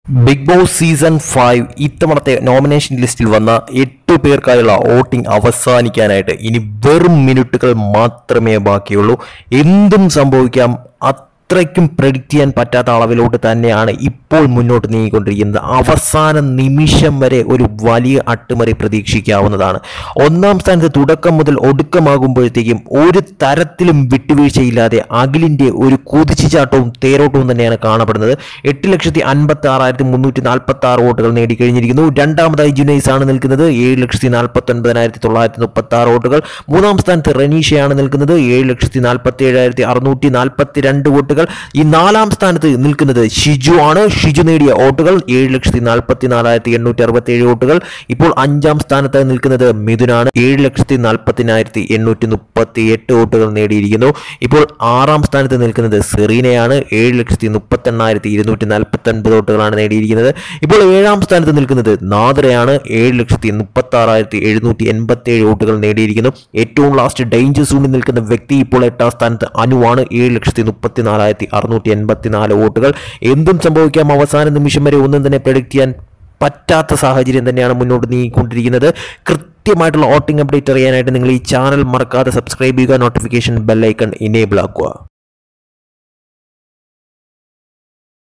big Boss season five ഇത്തവണത്തെ nomination ലിസ്റ്റിൽ വന്ന എട്ട് പേർക്കായുള്ള വോട്ടിംഗ് അവസാനിക്കാനായിട്ട് ഇനി വെറും മിനിറ്റുകൾ മാത്രമേ ബാക്കിയുള്ളൂ എന്തും സംഭവിക്കാം അത്രയ്ക്കും പ്രഡിക്റ്റ് ചെയ്യാൻ പറ്റാത്ത അളവിലോട്ട് തന്നെയാണ് ഇപ്പോൾ മുന്നോട്ട് നീങ്ങിക്കൊണ്ടിരിക്കുന്നത് അവസാന നിമിഷം വരെ ഒരു വലിയ അട്ടിമറി പ്രതീക്ഷിക്കാവുന്നതാണ് ഒന്നാം സ്ഥാനത്ത് തുടക്കം മുതൽ ഒടുക്കമാകുമ്പോഴത്തേക്കും ഒരു തരത്തിലും വിട്ടുവീഴ്ചയില്ലാതെ അഖിലിൻ്റെ ഒരു കുതിച്ചുചാട്ടവും തേരോട്ടവും തന്നെയാണ് കാണപ്പെടുന്നത് എട്ട് ലക്ഷത്തി അൻപത്തി ആറായിരത്തി മുന്നൂറ്റി നാൽപ്പത്തി ആറ് വോട്ടുകൾ നേടിക്കഴിഞ്ഞിരിക്കുന്നു രണ്ടാമതായി ജുനൈസ് ആണ് നിൽക്കുന്നത് ഏഴ് ലക്ഷത്തി നാൽപ്പത്തി ഒൻപതിനായിരത്തി തൊള്ളായിരത്തി മുപ്പത്തി ആറ് വോട്ടുകൾ മൂന്നാം സ്ഥാനത്ത് റനീഷയാണ് നിൽക്കുന്നത് ഏഴ് ലക്ഷത്തി നാൽപ്പത്തി ഏഴായിരത്തി അറുന്നൂറ്റി നാൽപ്പത്തി രണ്ട് വോട്ടുകൾ ഈ നാലാം സ്ഥാനത്ത് നിൽക്കുന്നത് ഷിജു ആണ് ഷിജു നേടിയ വോട്ടുകൾ ഏഴ് ലക്ഷത്തി നാൽപ്പത്തി നാലായിരത്തി എണ്ണൂറ്റി അറുപത്തി ഏഴ് വോട്ടുകൾ ഇപ്പോൾ അഞ്ചാം സ്ഥാനത്ത് നിൽക്കുന്നത് മിഥുനാണ് ഏഴ് ലക്ഷത്തി നാൽപ്പത്തിനായിരത്തി എണ്ണൂറ്റി മുപ്പത്തി എട്ട് വോട്ടുകൾ നേടിയിരിക്കുന്നു ഇപ്പോൾ ആറാം സ്ഥാനത്ത് നിൽക്കുന്നത് സെറീനയാണ് ഏഴ് ലക്ഷത്തി മുപ്പത്തി എണ്ണായിരത്തി ഇരുന്നൂറ്റി നാൽപ്പത്തി ഒൻപത് വോട്ടുകളാണ് നേടിയിരിക്കുന്നത് ഇപ്പോൾ ഏഴാം സ്ഥാനത്ത് നിൽക്കുന്നത് നാദ്രയാണ് ഏഴ് ലക്ഷത്തി മുപ്പത്തി ആറായിരത്തി എഴുന്നൂറ്റി എൺപത്തി ഏഴ് വോട്ടുകൾ നേടിയിരിക്കുന്നു ഏറ്റവും ലാസ്റ്റ് ഡേഞ്ചർ സൂണിൽ നിൽക്കുന്ന വ്യക്തി ഇപ്പോൾ എട്ടാം സ്ഥാനത്ത് അനുവാണ് ഏഴ് ലക്ഷത്തി മുപ്പത്തി നാലായിരത്തി അറുന്നൂറ്റി എൺപത്തി നാല് വോട്ടുകൾ എന്തും സംഭവിക്കാം അവസാന നിമിഷം വരെ ഒന്നും തന്നെ പ്രഡിക്റ്റ് ചെയ്യാൻ പറ്റാത്ത സാഹചര്യം തന്നെയാണ് മുന്നോട്ട് നീങ്ങിക്കൊണ്ടിരിക്കുന്നത് കൃത്യമായിട്ടുള്ള വോട്ടിംഗ് അപ്ഡേറ്റ് അറിയാനായിട്ട് നിങ്ങൾ ഈ ചാനൽ മറക്കാതെ സബ്സ്ക്രൈബ് ചെയ്യുക നോട്ടിഫിക്കേഷൻ ബെല്ലൈക്കൺ ഇനേബിൾ ആക്കുക